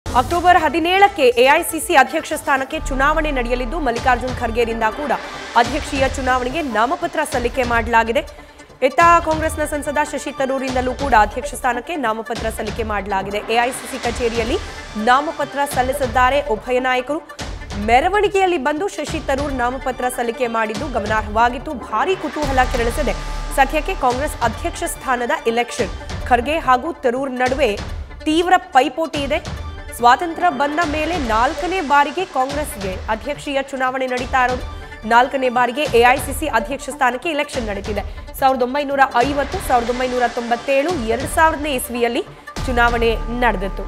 October ಹದಿನೇಳಕ್ಕೆ AICC ಅಧ್ಯಕ್ಷ ಸ್ಥಾನಕ್ಕೆ ಚುನಾವಣೆ ನಡೆಯಲಿದ್ದು ಮಲ್ಲಿಕಾರ್ಜುನ್ ಖರ್ಗೆರಿಂದ ಕೂಡ ಅಧ್ಯಕ್ಷೀಯ ಚುನಾವಣೆಗೆ ನಾಮಪತ್ರ ಸಲ್ಲಿಕೆ ಮಾಡಲಾಗಿದೆ ಇತ್ತ ಕಾಂಗ್ರೆಸ್ನ ಸಂಸದ ಶಶಿ ತರೂರಿಂದಲೂ ಕೂಡ ಅಧ್ಯಕ್ಷ ಸ್ಥಾನಕ್ಕೆ ನಾಮಪತ್ರ ಸಲ್ಲಿಕೆ ಮಾಡಲಾಗಿದೆ ಎಐಸಿಸಿ ಕಚೇರಿಯಲ್ಲಿ ನಾಮಪತ್ರ ಸಲ್ಲಿಸಿದ್ದಾರೆ ಉಭಯ ನಾಯಕರು ಮೆರವಣಿಗೆಯಲ್ಲಿ ಬಂದು ಶಶಿ ತರೂರ್ ನಾಮಪತ್ರ ಸಲ್ಲಿಕೆ ಮಾಡಿದ್ದು ಗಮನಾರ್ಹವಾಗಿತ್ತು ಭಾರೀ ಕುತೂಹಲ ಕೆರಳಿಸಿದೆ ಸದ್ಯಕ್ಕೆ ಕಾಂಗ್ರೆಸ್ ಅಧ್ಯಕ್ಷ ಸ್ಥಾನದ ಇಲೆಕ್ಷನ್ ಖರ್ಗೆ ಹಾಗೂ ತರೂರ್ ನಡುವೆ ತೀವ್ರ ಪೈಪೋಟಿ ಇದೆ ಸ್ವಾತಂತ್ರ್ಯ ಬಂದ ಮೇಲೆ ನಾಲ್ಕನೇ ಬಾರಿಗೆ ಕಾಂಗ್ರೆಸ್ಗೆ ಅಧ್ಯಕ್ಷೀಯ ಚುನಾವಣೆ ನಡೀತಾ ಇರೋದು ನಾಲ್ಕನೇ ಬಾರಿಗೆ ಎಐಸಿಸಿ ಅಧ್ಯಕ್ಷ ಸ್ಥಾನಕ್ಕೆ ಇಲೆಕ್ಷನ್ ನಡೀತಿದೆ ಸಾವಿರದ ಒಂಬೈನೂರ ಐವತ್ತು ಸಾವಿರದ ಒಂಬೈನೂರ ತೊಂಬತ್ತೇಳು ಎರಡ್ ಸಾವಿರದನೇ ಇಸ್ವಿಯಲ್ಲಿ ಚುನಾವಣೆ ನಡೆದಿತ್ತು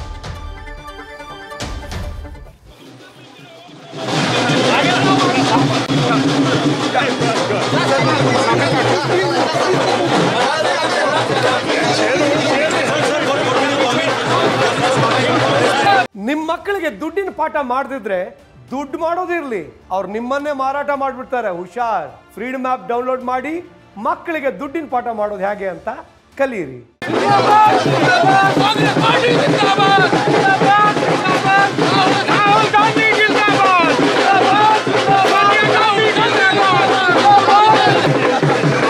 ನಿಮ್ಮ ಮಕ್ಕಳಿಗೆ ದುಡ್ಡಿನ ಪಾಠ ಮಾಡದಿದ್ರೆ ದುಡ್ಡು ಮಾಡೋದಿರ್ಲಿ ಅವ್ರು ನಿಮ್ಮನ್ನೇ ಮಾರಾಟ ಮಾಡ್ಬಿಡ್ತಾರೆ ಹುಷಾರ್ ಫ್ರೀಡಮ್ ಆ್ಯಪ್ ಡೌನ್ಲೋಡ್ ಮಾಡಿ ಮಕ್ಕಳಿಗೆ ದುಡ್ಡಿನ ಪಾಠ ಮಾಡೋದು ಹೇಗೆ ಅಂತ ಕಲೀರಿ राहुल गांधी जिंदाबाद सोनिया गांधी जिंदाबाद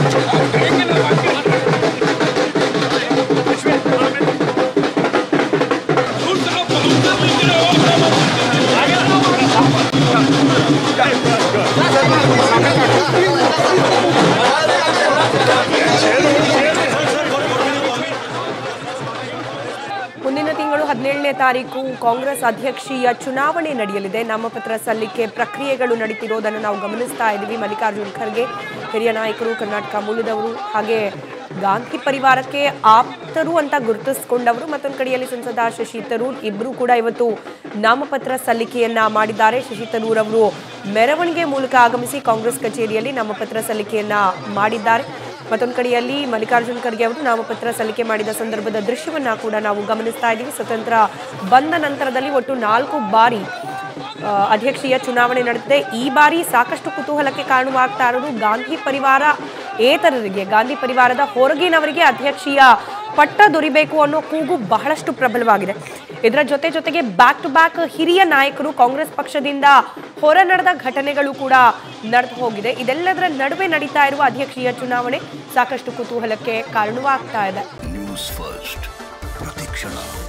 ಮುಂದಿನ ತಿಂಗಳು ಹದಿನೇಳನೇ ತಾರೀಕು ಕಾಂಗ್ರೆಸ್ ಅಧ್ಯಕ್ಷೀಯ ಚುನಾವಣೆ ನಡೆಯಲಿದೆ ನಾಮಪತ್ರ ಸಲ್ಲಿಕೆ ಪ್ರಕ್ರಿಯೆಗಳು ನಡೀತಿರೋದನ್ನು ನಾವು ಗಮನಿಸ್ತಾ ಇದ್ದೀವಿ ಮಲ್ಲಿಕಾರ್ಜುನ್ ಖರ್ಗೆ ಹಿರಿಯ ನಾಯಕರು ಕರ್ನಾಟಕ ಮೂಲದವರು ಹಾಗೆ ಗಾಂಧಿ ಪರಿವಾರಕ್ಕೆ ಆಪ್ತರು ಅಂತ ಗುರುತಿಸಿಕೊಂಡವರು ಮತ್ತೊಂದು ಕಡೆಯಲ್ಲಿ ಸಂಸದ ಶಶಿ ತರೂರ್ ಇಬ್ಬರು ಕೂಡ ಇವತ್ತು ನಾಮಪತ್ರ ಸಲ್ಲಿಕೆಯನ್ನ ಮಾಡಿದ್ದಾರೆ ಶಶಿ ತರೂರ್ ಅವರು ಮೆರವಣಿಗೆ ಮೂಲಕ ಆಗಮಿಸಿ ಕಾಂಗ್ರೆಸ್ ಕಚೇರಿಯಲ್ಲಿ ನಾಮಪತ್ರ ಸಲ್ಲಿಕೆಯನ್ನ ಮಾಡಿದ್ದಾರೆ ಮತ್ತೊಂದು ಕಡೆಯಲ್ಲಿ ಮಲ್ಲಿಕಾರ್ಜುನ್ ಖರ್ಗೆ ಅವರು ನಾಮಪತ್ರ ಸಲ್ಲಿಕೆ ಮಾಡಿದ ಸಂದರ್ಭದ ದೃಶ್ಯವನ್ನ ಕೂಡ ನಾವು ಗಮನಿಸ್ತಾ ಇದ್ದೀವಿ ಸ್ವತಂತ್ರ ಬಂದ ನಂತರದಲ್ಲಿ ಒಟ್ಟು ನಾಲ್ಕು ಬಾರಿ ಆ, ಅಧ್ಯಕ್ಷೀಯ ಚುನಾವಣೆ ನಡೆದಿದೆ ಈ ಬಾರಿ ಸಾಕಷ್ಟು ಕುತೂಹಲಕ್ಕೆ ಕಾರಣವಾಗ್ತಾ ಇರೋದು ಗಾಂಧಿ ಪರಿವಾರ ಏತರರಿಗೆ ಗಾಂಧಿ ಪರಿವಾರದ ಹೊರಗಿನವರಿಗೆ ಅಧ್ಯಕ್ಷೀಯ ಪಟ್ಟ ದೊರಿಬೇಕು ಅನ್ನೋ ಕೂಗು ಬಹಳಷ್ಟು ಪ್ರಬಲವಾಗಿದೆ ಇದರ ಜೊತೆ ಜೊತೆಗೆ ಬ್ಯಾಕ್ ಟು ಬ್ಯಾಕ್ ಹಿರಿಯ ನಾಯಕರು ಕಾಂಗ್ರೆಸ್ ಪಕ್ಷದಿಂದ ಹೊರ ನಡೆದ ಘಟನೆಗಳು ಕೂಡ ನಡೆದು ಹೋಗಿದೆ ಇದೆಲ್ಲದರ ನಡುವೆ ನಡೀತಾ ಇರುವ ಅಧ್ಯಕ್ಷೀಯ ಚುನಾವಣೆ ಸಾಕಷ್ಟು ಕುತೂಹಲಕ್ಕೆ ಕಾರಣವಾಗ್ತಾ ಇದೆ ನ್ಯೂಸ್ ಫಸ್ಟ್ ಪ್ರತಿಕ್ಷಣ